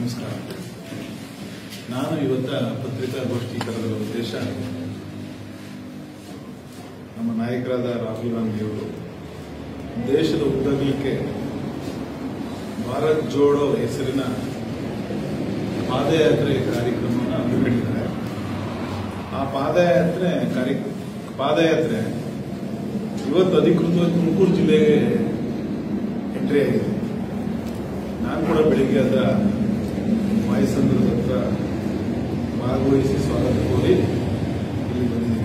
ನಮಸ್ಕಾರ ನಾನು ಇವತ್ತ ಪತ್ರಿಕಾಗೋಷ್ಠಿ ಕರೆದ ಉದ್ದೇಶ ನಮ್ಮ ನಾಯಕರಾದ ರಾಹುಲ್ ಗಾಂಧಿಯವರು ದೇಶದ ಉದ್ದಗಲಿಕ್ಕೆ ಭಾರತ್ ಜೋಡೋ ಹೆಸರಿನ ಪಾದಯಾತ್ರೆ ಕಾರ್ಯಕ್ರಮವನ್ನು ಹಮ್ಮಿಕೊಂಡಿದ್ದಾರೆ ಆ ಪಾದಯಾತ್ರೆ ಕಾರ್ಯ ಪಾದಯಾತ್ರೆ ಇವತ್ತು ಅಧಿಕೃತವಾಗಿ ತುಮಕೂರು ಜಿಲ್ಲೆಗೆ ಎಂಟ್ರಿ ಆಗಿದೆ ನಾನು ಕೂಡ ಬೆಳಿಗ್ಗೆ ಅದರ ವಾಯುಸಂದ್ರದ ಹತ್ರ ಭಾಗವಹಿಸಿ ಸ್ವಾಗತ ಕೋರಿ ಇಲ್ಲಿ ಬಂದಿದ್ದೀನಿ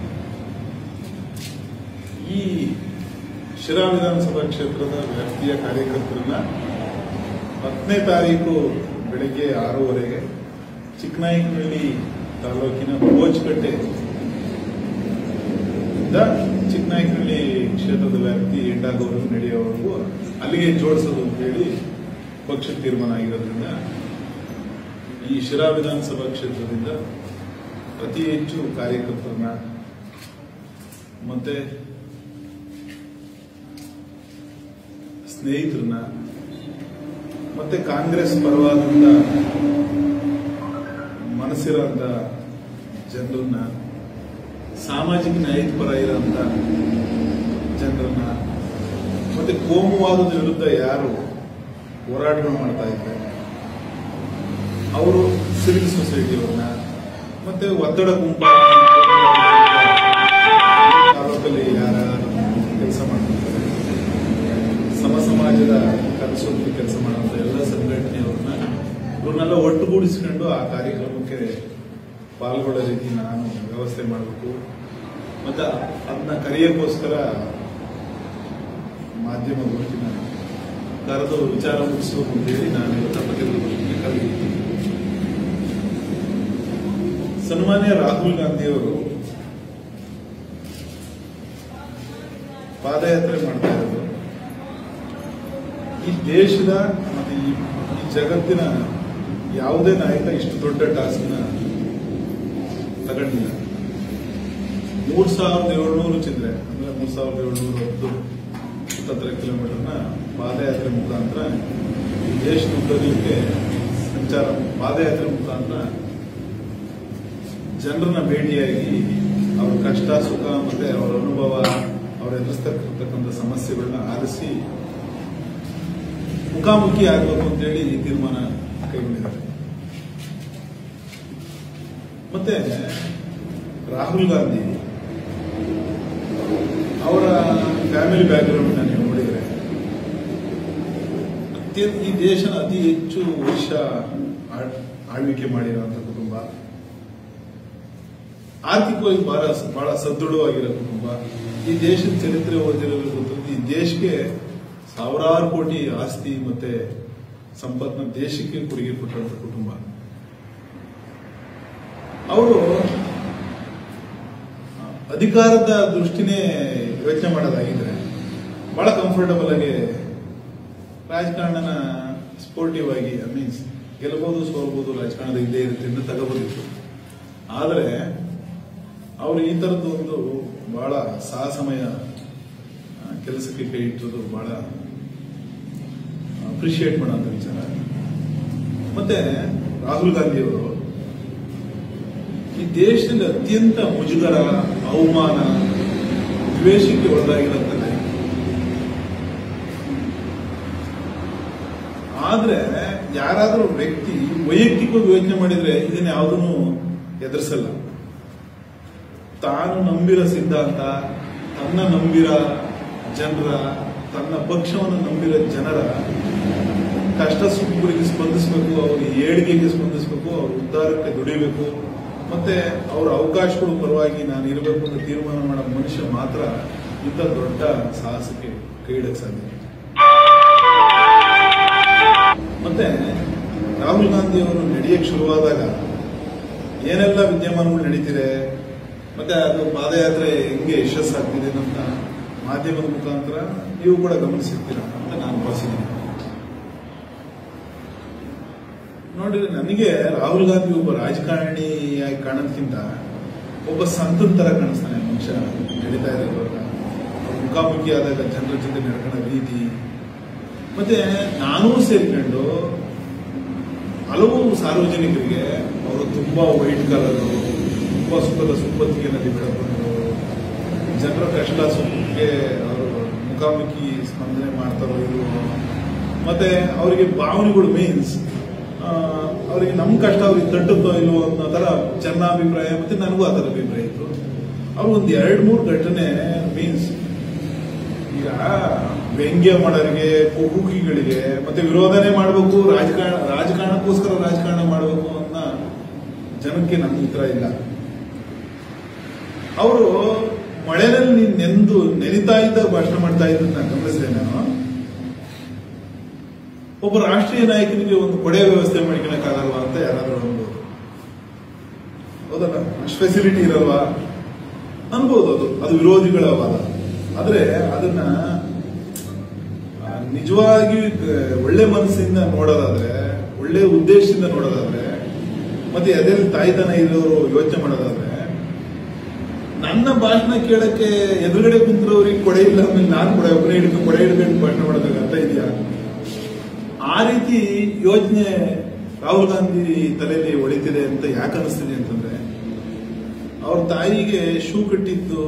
ಈ ಶಿರಾ ವಿಧಾನಸಭಾ ಕ್ಷೇತ್ರದ ವ್ಯಾಪ್ತಿಯ ಕಾರ್ಯಕರ್ತರನ್ನ ಹತ್ತನೇ ತಾರೀಕು ಬೆಳಗ್ಗೆ ಆರೂವರೆಗೆ ಚಿಕ್ಕನಾಯಕನಹಳ್ಳಿ ತಾಲೂಕಿನ ಬೋಜ್ಕಟ್ಟೆ ಇಂದ ಚಿಕ್ಕನಾಯಕನಹಳ್ಳಿ ಕ್ಷೇತ್ರದ ವ್ಯಾಪ್ತಿ ಎಂಡಾಗೋವರೆಗೂ ನಡೆಯುವವರೆಗೂ ಅಲ್ಲಿಗೆ ಜೋಡಿಸೋದು ಅಂತ ಹೇಳಿ ಪಕ್ಷ ತೀರ್ಮಾನ ಆಗಿರೋದ್ರಿಂದ ಈ ಶಿರಾ ವಿಧಾನಸಭಾ ಕ್ಷೇತ್ರದಿಂದ ಅತಿ ಹೆಚ್ಚು ಕಾರ್ಯಕರ್ತರನ್ನ ಮತ್ತೆ ಸ್ನೇಹಿತರನ್ನ ಮತ್ತೆ ಕಾಂಗ್ರೆಸ್ ಪರವಾದಂತ ಮನಸ್ಸಿರೋಂಥ ಜನರನ್ನ ಸಾಮಾಜಿಕ ನ್ಯಾಯದ ಪರ ಇರೋಂಥ ಜನರನ್ನ ಮತ್ತೆ ಕೋಮುವಾದದ ವಿರುದ್ಧ ಯಾರು ಹೋರಾಟಗಳು ಮಾಡ್ತಾ ಇದ್ದಾರೆ ಅವರು ಸಿವಿಲ್ ಸೊಸೈಟಿಯವ್ರನ್ನ ಮತ್ತೆ ಒತ್ತಡ ಗುಂಪ ತಾಲೂಕಲ್ಲಿ ಯಾರ ಕೆಲಸ ಮಾಡ್ತಿದ್ದಾರೆ ಸಮ ಸಮಾಜದ ಕನಸೊಂದು ಕೆಲಸ ಮಾಡುವಂತ ಎಲ್ಲ ಸಂಘಟನೆಯವ್ರನ್ನ ಇವ್ರನ್ನೆಲ್ಲ ಒಟ್ಟುಗೂಡಿಸಿಕೊಂಡು ಆ ಕಾರ್ಯಕ್ರಮಕ್ಕೆ ಪಾಲ್ಗೊಳ್ಳೋ ರೀತಿ ನಾನು ವ್ಯವಸ್ಥೆ ಮಾಡಬೇಕು ಮತ್ತೆ ಅದನ್ನ ಕರೆಯೋಕ್ಕೋಸ್ಕರ ಮಾಧ್ಯಮ ಗೋಷ್ಠಿನ ಕರೆದು ವಿಚಾರ ಮುಗಿಸಬೇಕು ಅಂತ ಹೇಳಿ ನಾನು ಇವತ್ತು ಪತ್ರಿಕಾಗೋಷ್ಠಿಗೆ ಕರೆದಿದ್ದೀನಿ ಸನ್ಮಾನ್ಯ ರಾಹುಲ್ ಗಾಂಧಿಯವರು ಪಾದಯಾತ್ರೆ ಮಾಡ್ತಾ ಇರೋದು ಈ ದೇಶದ ಮತ್ತೆ ಈ ಈ ಜಗತ್ತಿನ ಯಾವುದೇ ನಾಯಕ ಇಷ್ಟು ದೊಡ್ಡ ಟಾಸ್ಕ್ನ ತಗೊಂಡಿಲ್ಲ ಮೂರ್ ಸಾವಿರದ ಏಳ್ನೂರು ಚಿಲ್ಲರೆ ಅಂದ್ರೆ ಮೂರ್ ಸಾವಿರದ ಏಳ್ನೂರ ಹತ್ತು ಹತ್ತತ್ರ ಕಿಲೋಮೀಟರ್ನ ಪಾದಯಾತ್ರೆ ಮುಖಾಂತರ ಈ ದೇಶದ ಉದ್ದಗಲಿಕ್ಕೆ ಸಂಚಾರ ಪಾದಯಾತ್ರೆ ಮುಖಾಂತರ ಜನರನ್ನ ಭೇಟಿಯಾಗಿ ಅವ್ರ ಕಷ್ಟ ಸುಖ ಮತ್ತೆ ಅವರ ಅನುಭವ ಅವ್ರು ಎದುರಿಸ್ತಕ್ಕಂಥ ಸಮಸ್ಯೆಗಳನ್ನ ಆಲಿಸಿ ಮುಖಾಮುಖಿ ಆಗಬೇಕು ಅಂತೇಳಿ ಈ ತೀರ್ಮಾನ ಕೈಗೊಂಡಿದ್ದಾರೆ ಮತ್ತೆ ರಾಹುಲ್ ಗಾಂಧಿ ಅವರ ಫ್ಯಾಮಿಲಿ ಬ್ಯಾಕ್ಗ್ರೌಂಡ್ ನೀವು ನೋಡಿದ್ರೆ ಅತ್ಯಂತ ಈ ದೇಶನ ಅತಿ ಹೆಚ್ಚು ವರ್ಷ ಆಳ್- ಆಳ್ವಿಕೆ ಮಾಡಿರುವಂತ ಕುಟುಂಬ ಆರ್ಥಿಕವಾಗಿ ಬಹಳ ಬಹಳ ಸದೃಢವಾಗಿರೋ ಕುಟುಂಬ ಈ ದೇಶದ ಚರಿತ್ರೆ ಓದಿರೋದು ಗೊತ್ತಿದ್ದು ಈ ದೇಶಕ್ಕೆ ಸಾವಿರಾರು ಕೋಟಿ ಆಸ್ತಿ ಮತ್ತೆ ಸಂಪತ್ನ ದೇಶಕ್ಕೆ ಕೊಡುಗೆ ಕೊಟ್ಟಂತ ಕುಟುಂಬ ಅವರು ಅಧಿಕಾರದ ದೃಷ್ಟಿನೇ ಯೋಚನೆ ಮಾಡೋದಾಗಿದ್ರೆ ಬಹಳ ಕಂಫರ್ಟಬಲ್ ಆಗಿ ರಾಜಕಾರಣನ ಸ್ಪೋರ್ಟಿವ್ ಆಗಿ ಮೀನ್ಸ್ ಗೆಲ್ಲಬಹುದು ಸೋಲ್ಬಹುದು ರಾಜಕಾರಣದ ಇದ್ದೇ ಇರುತ್ತೆ ಅಂತ ತಗೋಬೋದಿತ್ತು ಆದರೆ ಅವರು ಈ ತರದ್ದು ಒಂದು ಬಹಳ ಸಾಹಸಮಯ ಆ, ಕೆಲಸಕ್ಕೆ ಕೈ ಇಟ್ಟದ್ದು ಬಹಳ ಅಪ್ರಿಶಿಯೇಟ್ ಮಾಡೋಂಥ ವಿಚಾರ ಮತ್ತೆ ರಾಹುಲ್ ಗಾಂಧಿಯವರು ಈ ದೇಶದಲ್ಲಿ ಅತ್ಯಂತ ಮುಜುಗರ ಅವಮಾನ ದ್ವೇಷಕ್ಕೆ ಒಳಗಾಗಿರುತ್ತದೆ ಆದ್ರೆ ಯಾರಾದರೂ ವ್ಯಕ್ತಿ ವೈಯಕ್ತಿಕವಾಗಿ ಯೋಚನೆ ಮಾಡಿದ್ರೆ ಇದನ್ನ ಯಾವುದನ್ನು ಎದುರಿಸಲ್ಲ ತಾನು ನಂಬಿರೋ ಸಿದ್ಧಾಂತ ತನ್ನ ನಂಬಿರೋ ಜನರ ತನ್ನ ಪಕ್ಷವನ್ನು ನಂಬಿರೋ ಜನರ ಕಷ್ಟ ಸುಖಗಳಿಗೆ ಸ್ಪಂದಿಸಬೇಕು ಅವ್ರ ಏಳಿಗೆಗೆ ಸ್ಪಂದಿಸಬೇಕು ಅವ್ರ ಉದ್ಧಾರಕ್ಕೆ ದುಡಿಬೇಕು ಮತ್ತೆ ಅವರ ಅವಕಾಶಗಳು ಪರವಾಗಿ ನಾನು ಇರಬೇಕು ಅಂತ ತೀರ್ಮಾನ ಮಾಡೋ ಮನುಷ್ಯ ಮಾತ್ರ ಇಂಥ ದೊಡ್ಡ ಸಾಹಸಕ್ಕೆ ಕೈ ಇಡಕ್ ಸಾಧ್ಯ ಮತ್ತೆ ರಾಹುಲ್ ಗಾಂಧಿ ಅವರು ನಡೆಯಕ್ಕೆ ಶುರುವಾದಾಗ ಏನೆಲ್ಲ ವಿದ್ಯಮಾನಗಳು ನಡೀತಿದೆ ಮತ್ತೆ ಅದು ಪಾದಯಾತ್ರೆ ಹೆಂಗೆ ಯಶಸ್ಸಾಗ್ತಿದೆ ಅಂತ ಮಾಧ್ಯಮದ ಮುಖಾಂತರ ನೀವು ಕೂಡ ಗಮನಿಸಿರ್ತೀರ ಅಂತ ನಾನು ಭಾವಿಸಿದ್ದೀನಿ ನೋಡಿದ್ರೆ ನನಗೆ ರಾಹುಲ್ ಗಾಂಧಿ ಒಬ್ಬ ರಾಜಕಾರಣಿಯಾಗಿ ಕಾಣೋದಕ್ಕಿಂತ ಒಬ್ಬ ಸಂತನ ತರ ಕಾಣಿಸ್ತಾನೆ ಮನುಷ್ಯ ನಡೀತಾ ಇರೋವಾಗ ಅವ್ರ ಮುಖಾಮುಖಿ ಆದಾಗ ಜನರ ಜೊತೆ ನಡ್ಕೊಳ್ಳೋ ರೀತಿ ಮತ್ತೆ ನಾನೂ ಸೇರ್ಕೊಂಡು ಹಲವು ಸಾರ್ವಜನಿಕರಿಗೆ ಅವರು ತುಂಬಾ ವೈಟ್ ಕಲರ್ ತುಂಬಾ ಸುಖದ ಸುಪ್ಪತ್ತಿಗೆನಲ್ಲಿ ಬೆಳಕೊಂಡು ಜನರ ಕಷ್ಟ ಸುಖಕ್ಕೆ ಅವರು ಮುಖಾಮುಖಿ ಸ್ಪಂದನೆ ಮಾಡ್ತಾರೋ ಇಲ್ವೋ ಮತ್ತೆ ಅವರಿಗೆ ಭಾವನೆಗಳು ಮೀನ್ಸ್ ಅವರಿಗೆ ನಮ್ಮ ಕಷ್ಟ ಅವ್ರಿಗೆ ತಟ್ಟುತ್ತೋ ಇಲ್ವೋ ಅನ್ನೋ ತರ ಚೆನ್ನಾಭಿಪ್ರಾಯ ಮತ್ತೆ ನನಗೂ ಆ ಥರ ಅಭಿಪ್ರಾಯ ಇತ್ತು ಅವ್ರು ಒಂದು ಎರಡು ಮೂರು ಘಟನೆ ಮೀನ್ಸ್ ಈಗ ವ್ಯಂಗ್ಯ ಮಾಡೋರಿಗೆ ಕುಹುಕಿಗಳಿಗೆ ಮತ್ತೆ ವಿರೋಧನೆ ಮಾಡಬೇಕು ರಾಜಕಾರಣ ರಾಜಕಾರಣಕ್ಕೋಸ್ಕರ ರಾಜಕಾರಣ ಮಾಡಬೇಕು ಅನ್ನೋ ಜನಕ್ಕೆ ನನ್ನ ಉತ್ತರ ಇಲ್ಲ ಅವರು ಮಳೆನಲ್ಲಿ ನೀನ್ ನೆಂದು ನೆನಿತಾ ಇದ್ದಾಗ ಭಾಷಣ ಮಾಡ್ತಾ ಇದ್ದನ್ನ ನಾನು ಗಮನಿಸಿದೆ ನಾನು ಒಬ್ಬ ರಾಷ್ಟ್ರೀಯ ನಾಯಕನಿಗೆ ಒಂದು ಕೊಡೆ ವ್ಯವಸ್ಥೆ ಮಾಡ್ಕೊಳಕ್ಕಾಗಲ್ವಾ ಅಂತ ಯಾರಾದ್ರೂ ಅನ್ಬೋದು ಹೌದಲ್ಲ ಅಷ್ಟು ಫೆಸಿಲಿಟಿ ಇರಲ್ವಾ ಅನ್ಬೋದು ಅದು ಅದು ವಿರೋಧಿಗಳ ವಾದ ಆದ್ರೆ ಅದನ್ನ ಆ, ನಿಜವಾಗಿ ಗ- ಒಳ್ಳೆ ಮನಸ್ಸಿಂದ ನೋಡೋದಾದ್ರೆ ಒಳ್ಳೆ ಉದ್ದೇಶದಿಂದ ನೋಡೋದಾದ್ರೆ ಮತ್ತೆ ಅದೆಲ್ಲಿ ತಾಯ್ತನ ಇರೋರು ಯೋಚನೆ ಮಾಡೋದಾದ್ರೆ ನನ್ನ ಭಾಷಣ ಕೇಳಕ್ಕೆ ಎದುರುಗಡೆ ಕುಂತಿರೋರಿಗೆ ಕೊಡೆ ಇಲ್ಲ ಆಮೇಲೆ ನಾನು ಕೊಡೆ ಒಬ್ಬನೇ ಹಿಡ್ಕೊಂಡು ಕೊಡೆ ಹಿಡ್ಕೊಂಡು ಭಾಷಣ ಮಾಡೋದಾಗ ಅರ್ಥ ಇದೆಯಾ ಆ ರೀತಿ ಯೋಚನೆ ರಾಹುಲ್ ಗಾಂಧಿ ತಲೆಯಲ್ಲಿ ಹೊಳಿತಿದೆ ಅಂತ ಯಾಕೆ ಅನಿಸ್ತಿದೆ ಅಂತಂದ್ರೆ ಅವ್ರ ತಾಯಿಗೆ ಶೂ ಕಟ್ಟಿದ್ದು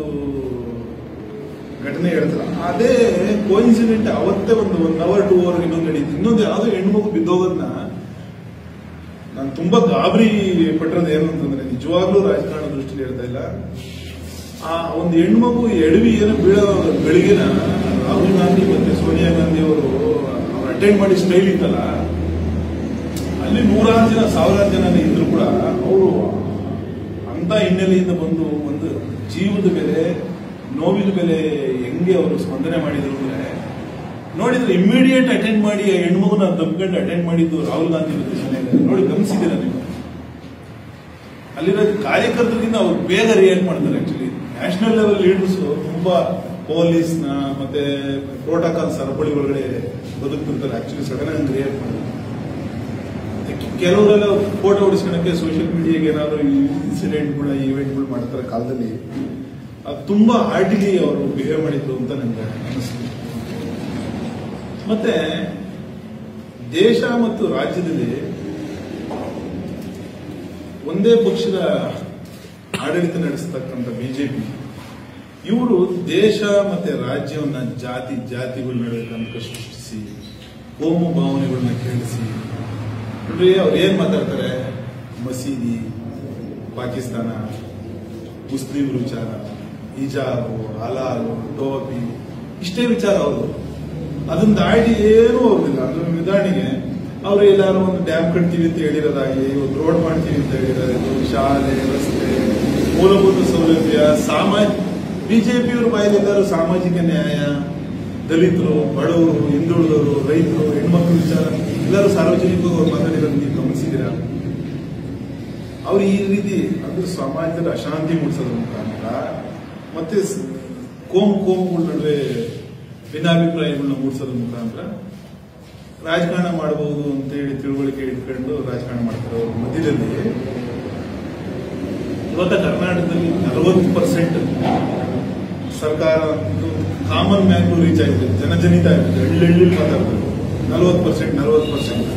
ಘಟನೆ ಹೇಳ್ತಾರೆ ಅದೇ ಕೋಇನ್ಸಿಡೆಂಟ್ ಅವತ್ತೇ ಒಂದು ಒನ್ ಅವರ್ ಟೂ ಅವರ್ ಇನ್ನೊಂದು ನಡೀತು ಇನ್ನೊಂದು ಯಾವುದೋ ಹೆಣ್ಮಗು ಬಿದ್ದೋಗೋದನ್ನ ನಾನು ತುಂಬಾ ಗಾಬರಿ ಪಟ್ಟಿರೋದು ಏನು ಅಂತಂದ್ರೆ ನಿಜವಾಗ್ಲೂ ರಾಜಕಾರಣ ದೃಷ್ಟಿಲಿ ಹೇಳ್ತಾ ಇಲ್ಲ ಆ ಒಂದು ಹೆಣ್ಮಗು ಎಡವಿ ಏನು ಬೀಳೋ ಬೆಳಿಗ್ಗೆನ ರಾಹುಲ್ ಗಾಂಧಿ ಮತ್ತೆ ಸೋನಿಯಾ ಗಾಂಧಿ ಅವರು ಅವ್ರು ಅಟೆಂಡ್ ಮಾಡಿ ಸ್ಟೈಲ್ ಇತ್ತಲ್ಲ ಅಲ್ಲಿ ನೂರಾರು ಜನ ಸಾವಿರಾರು ಜನ ಇದ್ರು ಕೂಡ ಅವರು ಅಂತ ಹಿನ್ನೆಲೆಯಿಂದ ಬಂದು ಒಂದು ಜೀವದ ಬೆಲೆ ನೋವಿನ ಬೆಲೆ ಹೆಂಗೆ ಅವರು ಸ್ಪಂದನೆ ಮಾಡಿದ್ರು ಅಂದ್ರೆ ನೋಡಿದ್ರೆ ಇಮಿಡಿಯೇಟ್ ಅಟೆಂಡ್ ಮಾಡಿ ಆ ಹೆಣ್ಮಗುನ ದಬ್ಕೊಂಡು ಅಟೆಂಡ್ ಮಾಡಿದ್ದು ರಾಹುಲ್ ಗಾಂಧಿ ಮತ್ತು ಸೋನಿಯಾ ಗಾಂಧಿ ನೋಡಿ ಗಮನಿಸಿದ್ದೀರಾ ನೀವು ಅಲ್ಲಿರೋ ಕಾರ್ಯಕರ್ತರಿಂದ ಅವ್ರು ಬೇಗ ರಿಯಾಕ್ಟ್ ಮಾಡ್ತಾರೆ ಆಕ್ಚುಲಿ ನ್ಯಾಷನಲ್ ಲೆವೆಲ್ ಲೀಡರ್ಸ್ ತುಂಬಾ ಪೊಲೀಸ್ ನ ಮತ್ತೆ ಪ್ರೋಟೋಕಾಲ್ ಸರಪಳಿ ಒಳಗಡೆ ಬದುಕ್ತಿರ್ತಾರೆ ಆಕ್ಚುಲಿ ಸಡನ್ ಆಗಿ ರಿಯಾಕ್ಟ್ ಮಾಡ್ತಾರೆ ಮತ್ತೆ ಕೆಲವರೆಲ್ಲ ಫೋಟೋ ಹೊಡಿಸ್ಕೊಳಕ್ಕೆ ಸೋಷಿಯಲ್ ಮೀಡಿಯಾಗೆ ಏನಾದ್ರು ಇನ್ಸಿಡೆಂಟ್ಗಳ ಈವೆಂಟ್ಗಳು ಮಾಡ್ತಾರೆ ಕಾಲದಲ್ಲಿ ಅದು ತುಂಬಾ ಹಾರ್ಟಿಲಿ ಅವರು ಬಿಹೇವ್ ಮಾಡಿದ್ರು ಅಂತ ನನಗೆ ಅನಿಸ್ತು ಮತ್ತೆ ದೇಶ ಮತ್ತು ರಾಜ್ಯದಲ್ಲಿ ಒಂದೇ ಪಕ್ಷದ ಆಡಳಿತ ನಡೆಸತಕ್ಕಂಥ ಬಿಜೆಪಿ ಇವರು ದೇಶ ಮತ್ತೆ ರಾಜ್ಯವನ್ನ ಜಾತಿ ಜಾತಿಗಳ ನಡುವೆ ಕಂಕ ಸೃಷ್ಟಿಸಿ ಕೋಮು ಭಾವನೆಗಳನ್ನ ಕೇಳಿಸಿ ನೋಡ್ರಿ ಅವ್ರು ಏನ್ ಮಾತಾಡ್ತಾರೆ ಮಸೀದಿ ಪಾಕಿಸ್ತಾನ ಮುಸ್ಲಿಂ ವಿಚಾರ ಹಿಜಾಬು ಹಲಾಲು ಟೋಪಿ ಇಷ್ಟೇ ವಿಚಾರ ಅವರು ಅದನ್ನ ದಾಟಿ ಏನೂ ಅವ್ರದಿಲ್ಲ ಅಂದ್ರೆ ಉದಾಹರಣೆಗೆ ಅವ್ರು ಎಲ್ಲಾರು ಒಂದು ಡ್ಯಾಮ್ ಕಟ್ತೀವಿ ಅಂತ ಹೇಳಿರೋದಾಗಲಿ ಒಂದು ರೋಡ್ ಮಾಡ್ತೀವಿ ಅಂತ ಹೇಳಿರೋದು ಶಾಲೆ ರಸ್ತೆ ಮೂಲಭೂತ ಸೌಲಭ್ಯ ಸಾಮಾಜ ಬಿಜೆಪಿಯವ್ರ ಬಾಯಲ್ಲಿ ಎಲ್ಲರೂ ಸಾಮಾಜಿಕ ನ್ಯಾಯ ದಲಿತರು ಬಡವರು ಹಿಂದುಳಿದವರು ರೈತರು ಹೆಣ್ಮಕ್ಳು ವಿಚಾರ ಎಲ್ಲರೂ ಸಾರ್ವಜನಿಕವಾಗಿ ಅವ್ರು ಮಾತಾಡಿರೋದು ನೀವು ಗಮನಿಸಿದ್ದೀರಾ ಅವ್ರು ಈ ರೀತಿ ಅಂದ್ರೆ ಸಮಾಜದಲ್ಲಿ ಅಶಾಂತಿ ಮೂಡಿಸೋದ್ರ ಮುಖಾಂತರ ಮತ್ತೆ ಸ್- ಕೋಮು ಕೋಮುಗಳ ನಡುವೆ ಭಿನ್ನಾಭಿಪ್ರಾಯಗಳನ್ನ ಮೂಡಿಸೋದ್ರ ಮುಖಾಂತರ ರಾಜಕಾರಣ ಮಾಡಬಹುದು ಅಂತ ಹೇಳಿ ತಿಳುವಳಿಕೆ ಇಟ್ಕೊಂಡು ರಾಜಕಾರಣ ಮಾಡ್ತಾರೆ ಅವ್ರ ಮಧ್ಯದಲ್ಲಿ ಇವತ್ತ ಕರ್ನಾಟಕದಲ್ಲಿ ನಲವತ್ತು ಪರ್ಸೆಂಟ್ ಸರ್ಕಾರ ಕಾಮನ್ ಮ್ಯಾನ್ಗೂ ರೀಚ್ ಆಗಿದೆ ಜನಜನಿತ ಆಗಿದೆ ಹಳ್ಳಿ ಮಾತಾಡ್ತಾರೆ ನಲವತ್ತು ಪರ್ಸೆಂಟ್ ನಲವತ್ತು ಪರ್ಸೆಂಟ್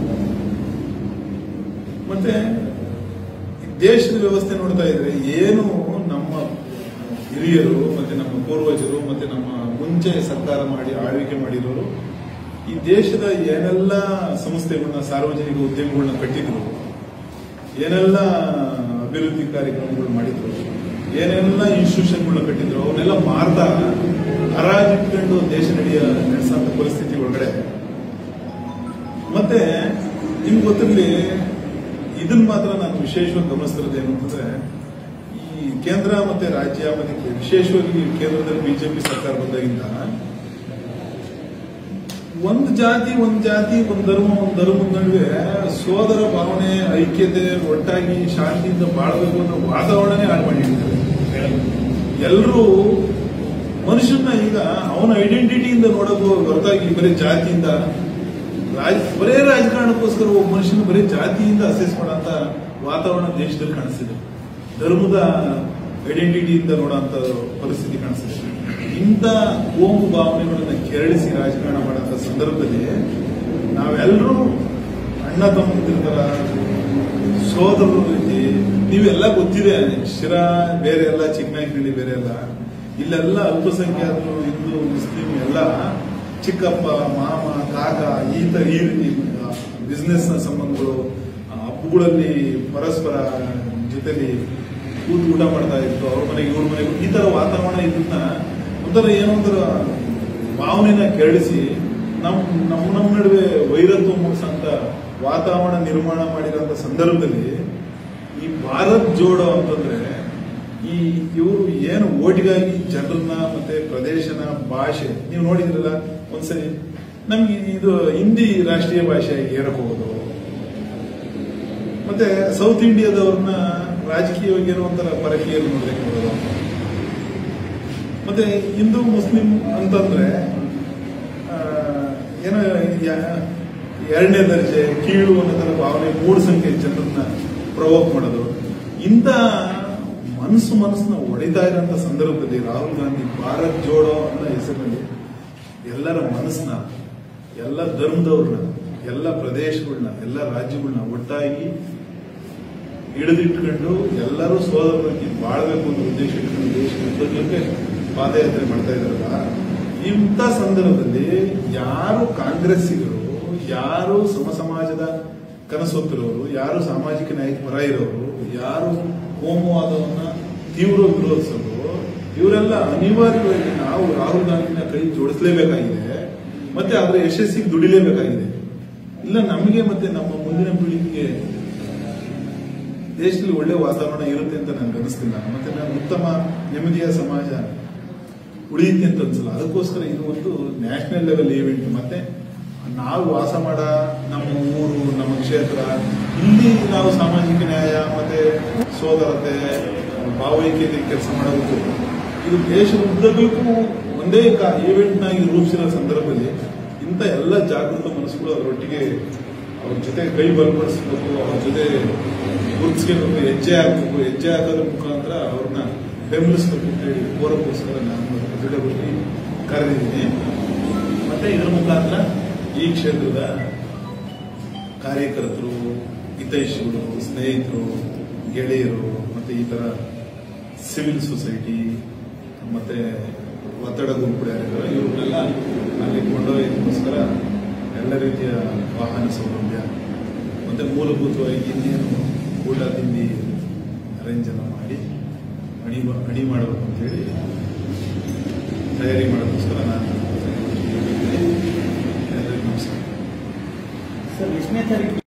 ಮತ್ತೆ ದೇಶದ ವ್ಯವಸ್ಥೆ ನೋಡ್ತಾ ಇದ್ರೆ ಏನು ನಮ್ಮ ಹಿರಿಯರು ಮತ್ತೆ ನಮ್ಮ ಪೂರ್ವಜರು ಮತ್ತೆ ನಮ್ಮ ಮುಂಚೆ ಸರ್ಕಾರ ಮಾಡಿ ಆಳ್ವಿಕೆ ಮಾಡಿರೋರು ಈ ದೇಶದ ಏನೆಲ್ಲ ಸಂಸ್ಥೆಗಳನ್ನ ಸಾರ್ವಜನಿಕ ಉದ್ಯಮಗಳನ್ನ ಕಟ್ಟಿದ್ರು ಏನೆಲ್ಲ ಅಭಿವೃದ್ಧಿ ಕಾರ್ಯಕ್ರಮಗಳು ಮಾಡಿದ್ರು ಏನೆಲ್ಲ ಇನ್ಸ್ಟಿಟ್ಯೂಷನ್ಗಳನ್ನ ಕಟ್ಟಿದ್ರು ಅವನ್ನೆಲ್ಲ ಮಾರ್ತಾ ಹರಾಜಿಟ್ಕೊಂಡು ದೇಶ ನಡೆಯ ನಡೆಸಂತ ಪರಿಸ್ಥಿತಿ ಒಳಗಡೆ ಮತ್ತೆ ನಿಮ್ಗೆ ಗೊತ್ತಿರಲಿ ಇದನ್ನ ಮಾತ್ರ ನಾನು ವಿಶೇಷವಾಗಿ ಗಮನಿಸ್ತಿರೋದು ಏನು ಅಂತಂದ್ರೆ ಈ ಕೇಂದ್ರ ಮತ್ತೆ ರಾಜ್ಯ ಮತ್ತೆ ವಿಶೇಷವಾಗಿ ಕೇಂದ್ರದಲ್ಲಿ ಬಿಜೆಪಿ ಸರ್ಕಾರ ಬಂದಾಗಿಂದ ಒಂದು ಜಾತಿ ಒಂದು ಜಾತಿ ಒಂದು ಧರ್ಮ ಒಂದು ಧರ್ಮದ ನಡುವೆ ಸೋದರ ಭಾವನೆ ಐಕ್ಯತೆ ಒಟ್ಟಾಗಿ ಶಾಂತಿಯಿಂದ ಬಾಳಬೇಕು ಅನ್ನೋ ವಾತಾವರಣನೇ ಹಾಳು ಮಾಡಿರ್ತಾರೆ ಎಲ್ಲರೂ ಮನುಷ್ಯನ ಈಗ ಅವನ ಐಡೆಂಟಿಟಿಯಿಂದ ನೋಡೋದು ಹೊರತಾಗಿ ಬರೀ ಜಾತಿಯಿಂದ ರಾಜ್ ಬರೇ ರಾಜಕಾರಣಕ್ಕೋಸ್ಕರ ಒಬ್ಬ ಮನುಷ್ಯನ ಬರೀ ಜಾತಿಯಿಂದ ಅಸೆಸ್ ಮಾಡೋಂಥ ವಾತಾವರಣ ದೇಶದಲ್ಲಿ ಕಾಣಿಸ್ತಿದೆ ಧರ್ಮದ ಐಡೆಂಟಿಟಿಯಿಂದ ನೋಡೋಂಥ ಪರಿಸ್ಥಿತಿ ಕಾಣಿಸ್ತಿದೆ ಇಂಥ ಕೋಮು ಭಾವನೆಗಳನ್ನ ಕೆರಳಿಸಿ ರಾಜಕಾರಣ ಮಾಡೋಂಥ ಸಂದರ್ಭದಲ್ಲಿ ನಾವೆಲ್ಲರೂ ಅಣ್ಣ ತಮ್ಮಂದಿರ್ತಾರ ಸೋದರರು ರೀತಿ ನೀವೆಲ್ಲ ಗೊತ್ತಿದೆ ಶಿರಾ ಬೇರೆ ಎಲ್ಲ ಚಿಕ್ಕನಾಯಕನಹಳ್ಳಿ ಬೇರೆ ಎಲ್ಲ ಇಲ್ಲೆಲ್ಲ ಅಲ್ಪಸಂಖ್ಯಾತರು ಹಿಂದೂ ಮುಸ್ಲಿಂ ಎಲ್ಲ ಚಿಕ್ಕಪ್ಪ ಮಾಮ ಕಾಕ ಈ ತರ ಈ ರೀತಿ ಬಿಸ್ನೆಸ್ ನ ಸಂಬಂಧಗಳು ಆ, ಹಬ್ಬಗಳಲ್ಲಿ ಪರಸ್ಪರ ಜೊತೆಲಿ ಕೂತು ಊಟ ಮಾಡ್ತಾ ಇತ್ತು ಅವ್ರ ಮನೆಗೆ ಇವ್ರ ಮನೆಗೆ ಈ ತರ ವಾತಾವರಣ ಇದನ್ನ ಒಂಥರ ಏನೋ ಒಂಥರ ಭಾವನೆನ ಕೆರಳಿಸಿ ನಮ್ ನಮ್ಮ ನಮ್ಮ ನಡುವೆ ವೈರತ್ವ ಮೂಡಿಸಂತ ವಾತಾವರಣ ನಿರ್ಮಾಣ ಮಾಡಿರೋಂಥ ಸಂದರ್ಭದಲ್ಲಿ ಈ ಭಾರತ್ ಜೋಡೋ ಅಂತಂದ್ರೆ ಈ ಇವರು ಏನು ಓಟಿಗಾಗಿ ಜನರನ್ನ ಮತ್ತೆ ಪ್ರದೇಶನ ಭಾಷೆ ನೀವು ನೋಡಿದ್ರಲ್ಲ ಒಂದ್ಸರಿ ನಮ್ಗೆ ಇದು ಹಿಂದಿ ರಾಷ್ಟ್ರೀಯ ಭಾಷೆ ಏರಕ್ ಹೋಗೋದು ಮತ್ತೆ ಸೌತ್ ಇಂಡಿಯಾದವ್ರನ್ನ ರಾಜಕೀಯವಾಗಿ ಏನೋ ಒಂಥರ ಪರಕೀಯರು ನೋಡ್ಲಿಕ್ಕೆ ಹೋಗೋದು ಮತ್ತೆ ಹಿಂದೂ ಮುಸ್ಲಿಂ ಅಂತಂದ್ರೆ ಆ, ಏನೋ ಯಾ- ಎರಡನೇ ದರ್ಜೆ ಕೀಳು ಅನ್ನೋ ತರ ಭಾವನೆ ಮೂರು ಸಂಖ್ಯೆ ಜನರನ್ನ ಪ್ರವೋಕ್ ಮಾಡೋದು ಇಂಥ ಮನಸ್ಸು ಮನಸ್ಸನ್ನ ಹೊಡಿತಾ ಇರೋಂಥ ಸಂದರ್ಭದಲ್ಲಿ ರಾಹುಲ್ ಗಾಂಧಿ ಭಾರತ್ ಜೋಡೋ ಅನ್ನೋ ಹೆಸರಿನಲ್ಲಿ ಎಲ್ಲರ ಮನಸ್ಸನ್ನ ಎಲ್ಲ ಧರ್ಮದವ್ರನ್ನ ಎಲ್ಲ ಪ್ರದೇಶಗಳನ್ನ ಎಲ್ಲ ರಾಜ್ಯಗಳನ್ನ ಒಟ್ಟಾಗಿ ಹಿಡಿದಿಟ್ಕೊಂಡು ಎಲ್ಲರೂ ಸೋದರವಾಗಿ ಬಾಳ್ಬೇಕು ಅನ್ನೋ ಉದ್ದೇಶ ಇಟ್ಕೊಂಡು ದೇಶ ಉದ್ದಗಲಕ್ಕೆ ಪಾದಯಾತ್ರೆ ಮಾಡ್ತಾ ಇದಾರಲ್ಲ ಇಂಥ ಸಂದರ್ಭದಲ್ಲಿ ಯಾರು ಕಾಂಗ್ರೆಸ್ಸಿಗರು ಯಾರು ಸಮ ಸಮಾಜದ ಕನಸೊತ್ತಿರೋರು ಯಾರು ಸಾಮಾಜಿಕ ನ್ಯಾಯ ಪರ ಇರೋರು ಯಾರು ಕೋಮುವಾದವನ್ನ ತೀವ್ರ ವಿರೋಧಿಸೋರು ಇವರೆಲ್ಲ ಅನಿವಾರ್ಯವಾಗಿ ನಾವು ರಾಹುಲ್ ಗಾಂಧಿನ ಕೈ ಜೋಡಿಸಲೇಬೇಕಾಗಿದೆ ಮತ್ತೆ ಅದರ ಯಶಸ್ಸಿಗೆ ದುಡಿಲೇಬೇಕಾಗಿದೆ ಇಲ್ಲ ನಮಗೆ ಮತ್ತೆ ನಮ್ಮ ಮುಂದಿನ ಪೀಳಿಗೆಗೆ ದೇಶದಲ್ಲಿ ಒಳ್ಳೆ ವಾತಾವರಣ ಇರುತ್ತೆ ಅಂತ ನನಗೆ ಅನಿಸ್ತಿಲ್ಲ ಮತ್ತೆ ನಾನು ಉತ್ತಮ ನೆಮ್ಮದಿಯ ಸಮಾಜ ಉಳಿಯುತ್ತೆ ಅಂತ ಅನ್ಸಲ್ಲ ಅದಕ್ಕೋಸ್ಕರ ಇದು ಒಂದು ನ್ಯಾಷನಲ್ ಲೆವೆಲ್ ಈವೆಂಟ್ ಮತ್ತೆ ನಾವು ವಾಸ ಮಾಡ ನಮ್ಮ ಊರು ನಮ್ಮ ಕ್ಷೇತ್ರ ಇಲ್ಲಿ ನಾವು ಸಾಮಾಜಿಕ ನ್ಯಾಯ ಮತ್ತೆ ಸೋದರತೆ ಭಾವೈಕ್ಯತೆ ಕೆಲಸ ಮಾಡೋದಕ್ಕೂ ಇದು ದೇಶದ ಉದ್ದಗಲಕ್ಕೂ ಒಂದೇ ಈವೆಂಟ್ ನಾಗಿ ರೂಪಿಸಿರೋ ಸಂದರ್ಭದಲ್ಲಿ ಇಂಥ ಎಲ್ಲ ಜಾಗೃತ ಮನಸ್ಸುಗಳು ಅದರೊಟ್ಟಿಗೆ ಅವ್ರ ಜೊತೆ ಕೈ ಬಲಪಡಿಸ್ಬೇಕು ಅವ್ರ ಜೊತೆ ಗುರುತಿಸ್ಬೇಕು ಹೆಜ್ಜೆ ಹಾಕ್ಬೇಕು ಹೆಜ್ಜೆ ಹಾಕೋದ್ರ ಮುಖಾಂತರ ಅವ್ರನ್ನ ಬೆಂಬಲಿಸ್ಬೇಕು ಅಂತ ಹೇಳಿ ಕೋರಕ್ಕೋಸ್ಕರ ನಾನು ಪತ್ರಿಕಾಗೋಷ್ಠಿ ಕರೆದಿದ್ದೀನಿ ಮತ್ತೆ ಇದರ ಮುಖಾಂತರ ಈ ಕ್ಷೇತ್ರದ ಕಾರ್ಯಕರ್ತರು ಹಿತೈಷಿಗಳು ಸ್ನೇಹಿತರು ಗೆಳೆಯರು ಮತ್ತೆ ಈ ತರ ಸಿವಿಲ್ ಸೊಸೈಟಿ ಮತ್ತೆ ಒತ್ತಡ ಗುಂಪುಗಳು ಯಾರಿದ್ದಾರೆ ಇವ್ರನ್ನೆಲ್ಲ ಅಲ್ಲಿ ಕೊಂಡೊಯ್ಯಗೋಸ್ಕರ ಎಲ್ಲ ರೀತಿಯ ವಾಹನ ಸೌಲಭ್ಯ ಮತ್ತೆ ಮೂಲಭೂತವಾಗಿ ಇನ್ನೇನು ಊಟ ತಿಂಡಿ ಅರೇಂಜ್ ಎಲ್ಲ ಮಾಡಿ ಅಣಿ ಅಣಿ ಮಾಡಬೇಕು ಅಂತೇಳಿ ತಯಾರಿ ಮಾಡೋಕ್ಕೋಸ್ಕರ ನಾನು ಎಲ್ಲರಿಗೂ ನಮಸ್ಕಾರ ಸರ್ ಎಷ್ಟನೇ ತಾರೀಕು